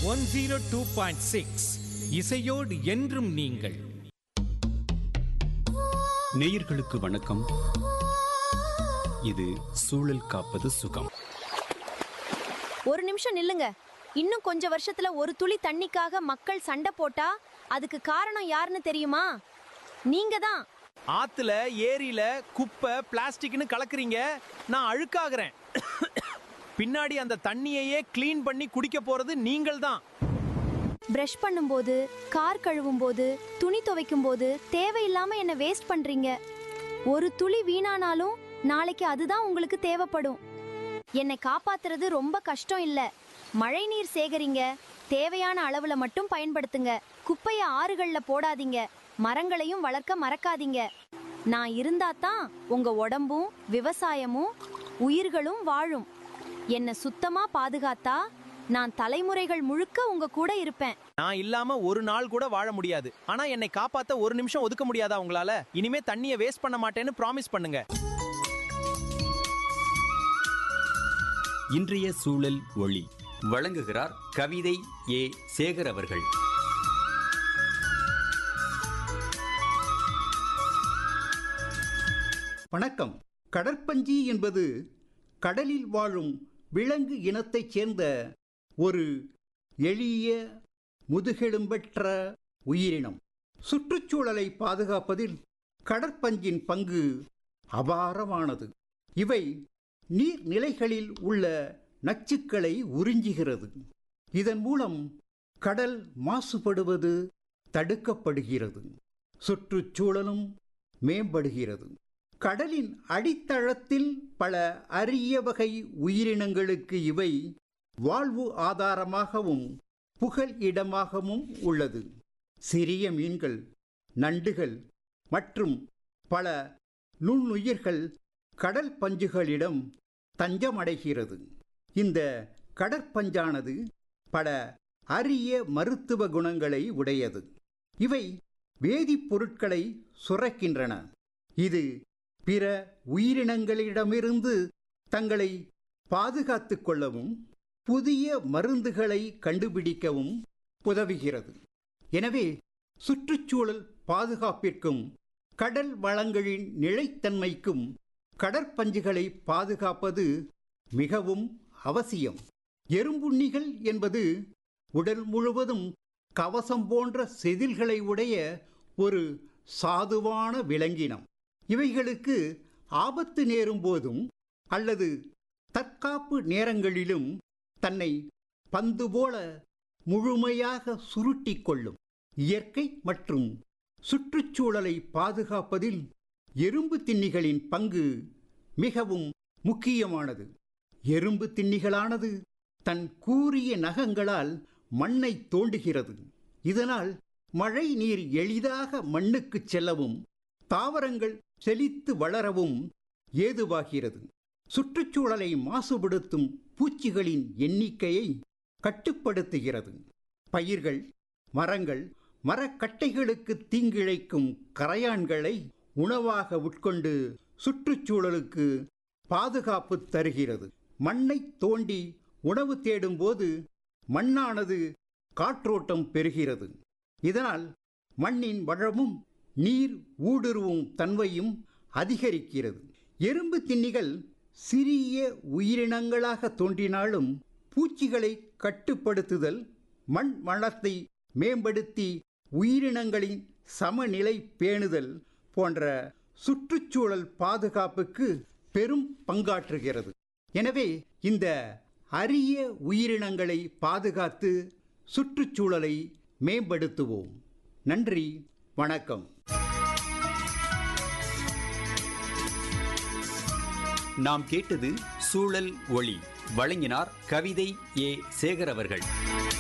one zero two point six இசையோடு என்றும் நீங்கள் நேயர்களுக்கு வணக்கம் இது சூழல் காப்பது சுகம் ஒரு நிமிஷம் நில்லுங்க இன்னும் கொஞ்ச வருஷத்துல ஒரு துளி தண்ணிக்காக மக்கள் சண்டை போட்டா அதுக்கு காரணம் யாருன்னு தெரியுமா நீங்க தான் ஆத்துல ஏரியில குப்பை பிளாஸ்டிக்னு கலக்குறீங்க நான் அழுக்காகிறேன் பின்னாடி அந்த தண்ணியையே க்ளீன் பண்ணி குடிக்க போறது நீங்கள் தான் பிரஷ் பண்ணும்போது கார் கழுவும் போது துணி துவைக்கும் போது தேவையில்லாம என்ன வேஸ்ட் பண்றீங்க ஒரு துளி வீணானாலும் நாளைக்கு அதுதான் உங்களுக்கு தேவைப்படும் என்னை காப்பாத்துறது ரொம்ப கஷ்டம் இல்ல மழை நீர் சேகரிங்க தேவையான அளவுல மட்டும் பயன்படுத்துங்க குப்பைய ஆறுகள்ல போடாதீங்க மரங்களையும் வளர்க்க மறக்காதீங்க நான் இருந்தா தான் உங்க உடம்பும் விவசாயமும் உயிர்களும் வாழும் என்னை சுத்தமா பாதுகாத்தா நான் தலைமுறைகள் முழுக்க உங்க கூட இருப்பேன் நான் இல்லாம ஒரு நாள் கூட வாழ முடியாது ஆனா என்னை காப்பாத்த ஒரு நிமிஷம் ஒதுக்க முடியாதா உங்களால இனிமே தண்ணியை வேஸ்ட் பண்ண மாட்டேன்னு ப்ராமிஸ் பண்ணுங்க இன்றைய சூழல் ஒளி வழங்குகிறார் கவிதை ஏ சேகர் அவர்கள் வணக்கம் கடற்பஞ்சி என்பது கடலில் வாழும் விலங்கு இனத்தைச் சேர்ந்த ஒரு எளிய முதுகெலும்பற்ற உயிரினம் சுற்றுச்சூழலை பாதுகாப்பதில் கடற்பஞ்சின் பங்கு அபாரமானது இவை நீர்நிலைகளில் உள்ள நச்சுக்களை உறிஞ்சுகிறது இதன் மூலம் கடல் மாசுபடுவது தடுக்கப்படுகிறது சுற்றுச்சூழலும் மேம்படுகிறது கடலின் அடித்தளத்தில் பல அரிய வகை உயிரினங்களுக்கு இவை வாழ்வு ஆதாரமாகவும் புகல் இடமாகவும் உள்ளது சிறிய மீன்கள் நண்டுகள் மற்றும் பல நுண்ணுயிர்கள் கடல் பஞ்சுகளிடம் தஞ்சமடைகிறது இந்த கடற்பஞ்சானது பல அரிய மருத்துவ குணங்களை உடையது இவை வேதிப்பொருட்களை சுரக்கின்றன இது பிற உயிரினங்களிடமிருந்து தங்களை பாதுகாத்துக் கொள்ளவும் புதிய மருந்துகளை கண்டுபிடிக்கவும் உதவுகிறது எனவே சுற்றுச்சூழல் பாதுகாப்பிற்கும் கடல் வளங்களின் நிலைத்தன்மைக்கும் கடற்பஞ்சுகளை பாதுகாப்பது மிகவும் அவசியம் எறும்புண்ணிகள் என்பது உடல் முழுவதும் கவசம் போன்ற செதில்களை உடைய ஒரு சாதுவான விலங்கினம் இவைகளுக்கு ஆபத்து நேரும் போதும் அல்லது தற்காப்பு நேரங்களிலும் தன்னை பந்து போல முழுமையாக சுருட்டிக் கொள்ளும் இயற்கை மற்றும் சுற்றுச்சூழலை பாதுகாப்பதில் எறும்பு தின்னிகளின் பங்கு மிகவும் முக்கியமானது எறும்பு தின்னிகளானது தன் கூரிய நகங்களால் மண்ணை தோண்டுகிறது இதனால் மழை நீர் எளிதாக மண்ணுக்கு செல்லவும் தாவரங்கள் செழித்து வளரவும் ஏதுவாகிறது சுற்றுச்சூழலை மாசுபடுத்தும் பூச்சிகளின் எண்ணிக்கையை கட்டுப்படுத்துகிறது பயிர்கள் மரங்கள் மரக்கட்டைகளுக்கு தீங்கிழைக்கும் கரையான்களை உணவாக உட்கொண்டு சுற்றுச்சூழலுக்கு பாதுகாப்பு தருகிறது மண்ணை தோண்டி உணவு தேடும்போது மண்ணானது காற்றோட்டம் பெறுகிறது இதனால் மண்ணின் வளமும் நீர் ஊடுருவும் தன்மையும் அதிகரிக்கிறது எறும்பு தின்னிகள் சிறிய உயிரினங்களாக தோன்றினாலும் பூச்சிகளை கட்டுப்படுத்துதல் மண் வளத்தை மேம்படுத்தி உயிரினங்களின் சமநிலை பேணுதல் போன்ற சுற்றுச்சூழல் பாதுகாப்புக்கு பெரும் பங்காற்றுகிறது எனவே இந்த அரிய உயிரினங்களை பாதுகாத்து சுற்றுச்சூழலை மேம்படுத்துவோம் நன்றி வணக்கம் நாம் கேட்டது சூழல் ஒளி வழங்கினார் கவிதை ஏ சேகர் அவர்கள்